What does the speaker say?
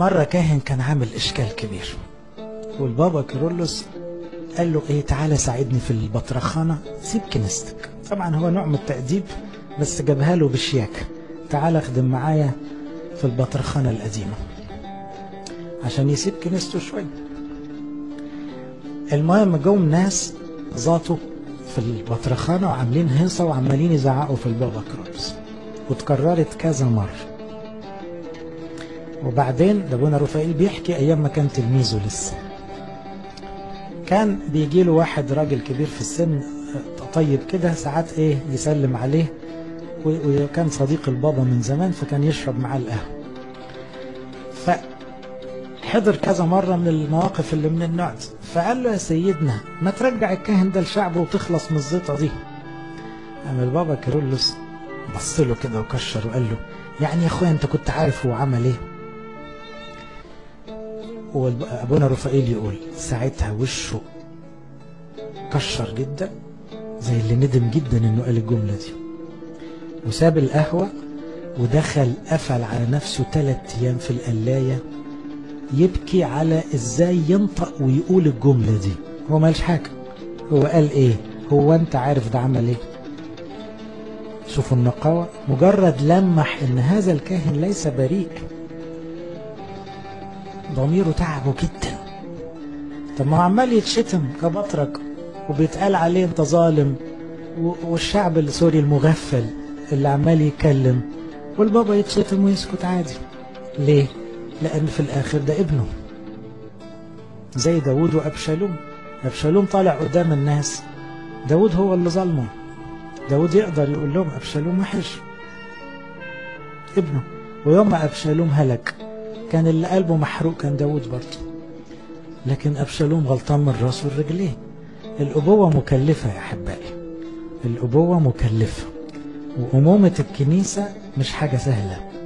مرة كاهن كان عامل إشكال كبير والبابا كيرلس قال له إيه تعالى ساعدني في البطرخانة سيب كنيستك طبعا هو نوع من التأديب بس جابها له بشياكة تعالى اخدم معايا في البطرخانة القديمة عشان يسيب كنيسته شوية المهم جم ناس زاطوا في البطرخانة وعاملين هيصة وعمالين يزعقوا في البابا كرولس وتكررت كذا مرة وبعدين ده ابونا رفائيل بيحكي ايام ما كان تلميذه لسه كان بيجي له واحد راجل كبير في السن طيب كده ساعات ايه يسلم عليه وكان صديق البابا من زمان فكان يشرب معاه القهوه فحضر كذا مرة من المواقف اللي من النوع دي فقال له يا سيدنا ما ترجع الكاهن ده لشعبه وتخلص من الزيطة دي قام البابا كيرلس بص له كده وكشر وقال له يعني يا اخويا انت كنت عارف هو عمل ايه وابونا رفائيل يقول ساعتها وشه كشر جدا زي اللي ندم جدا انه قال الجمله دي وساب القهوه ودخل قفل على نفسه ثلاث ايام في القلايه يبكي على ازاي ينطق ويقول الجمله دي هو مالش حاجه هو قال ايه هو انت عارف ده عمل ايه شوفوا النقاوه مجرد لمح ان هذا الكاهن ليس بريء ضميره تعبه جدا طب ما هو عمال يتشتم كبطرك وبيتقال عليه انت ظالم والشعب السوري المغفل اللي عمال يتكلم والبابا يتشتم ويسكت عادي ليه؟ لأن في الآخر ده ابنه زي داود وأبشالوم أبشالوم طالع قدام الناس داود هو اللي ظلمه داود يقدر يقول لهم أبشالوم وحش ابنه ويوم ما أبشالوم هلك كان اللي قلبه محروق كان داود برضه لكن أبشالوم غلطان من راسه لرجليه الأبوة مكلفة يا أحبائي الأبوة مكلفة وأمومة الكنيسة مش حاجة سهلة